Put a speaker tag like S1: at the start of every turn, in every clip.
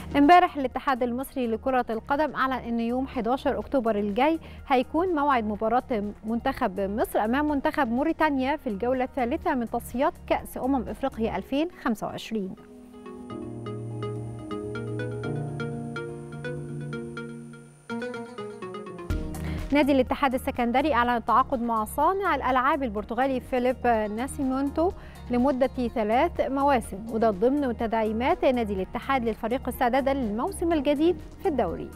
S1: امبارح الاتحاد المصري لكرة القدم أعلن أن يوم 11 أكتوبر الجاي هيكون موعد مباراة منتخب مصر أمام منتخب موريتانيا في الجولة الثالثة من تصفيات كأس أمم إفريقيا 2025 نادي الاتحاد السكندري أعلن التعاقد مع صانع الألعاب البرتغالي فيليب ناسيمونتو لمدة ثلاث مواسم وده ضمن تدعيمات نادي الاتحاد للفريق استعدادا للموسم الجديد في الدوري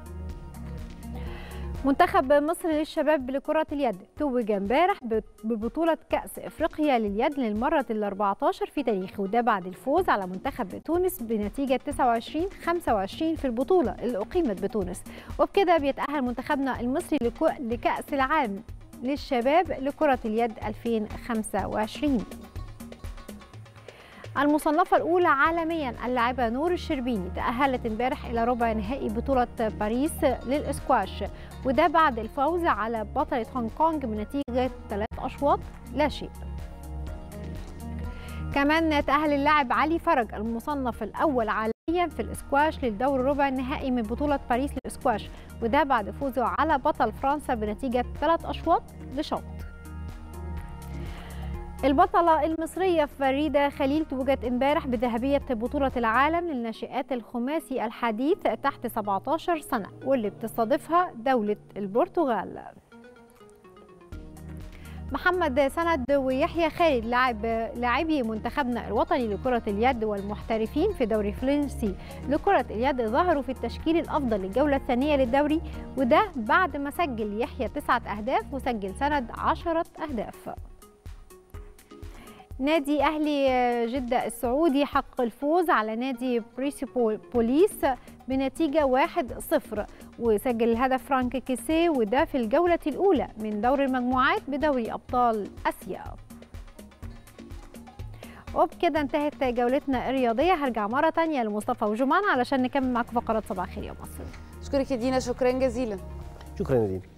S1: منتخب مصر للشباب لكرة اليد توج امبارح ببطولة كأس افريقيا لليد للمرة ال 14 في تاريخه وده بعد الفوز على منتخب تونس بنتيجة 29 25 في البطولة اللي أقيمت بتونس وبكده بيتأهل منتخبنا المصري لكأس العالم للشباب لكرة اليد 2025 المصنفة الأولى عالميا اللاعبة نور الشربيني تأهلت امبارح إلى ربع نهائي بطولة باريس للإسكواش وده بعد الفوز على بطلة هونغ كونغ بنتيجة ثلاث أشواط لا شيء كمان تأهل اللاعب علي فرج المصنف الأول عالميا في الإسكواش للدور ربع النهائي من بطولة باريس للإسكواش وده بعد فوزه على بطل فرنسا بنتيجة ثلاث أشواط لشوط البطلة المصرية فريدة خليل توجت امبارح بذهبية بطولة العالم للناشئات الخماسي الحديث تحت 17 سنة واللي بتستضيفها دولة البرتغال محمد سند ويحيى خالد لاعب لاعبي منتخبنا الوطني لكرة اليد والمحترفين في دوري فرنسي لكرة اليد ظهروا في التشكيل الأفضل للجولة الثانية للدوري وده بعد ما سجل يحيى تسعة أهداف وسجل سند عشرة أهداف نادي أهلي جدة السعودي حقق الفوز على نادي بريسي بوليس بنتيجة 1-0 وسجل الهدف فرانك كيسي وده في الجولة الأولى من دور المجموعات بدوري أبطال آسيا وبكده انتهت جولتنا الرياضية هرجع مرة تانية لمصطفى وجمان علشان نكمل معكم فقرات صباح الخير يا مصر
S2: أشكرك يا دينا شكرا جزيلا
S3: شكرا يا دينا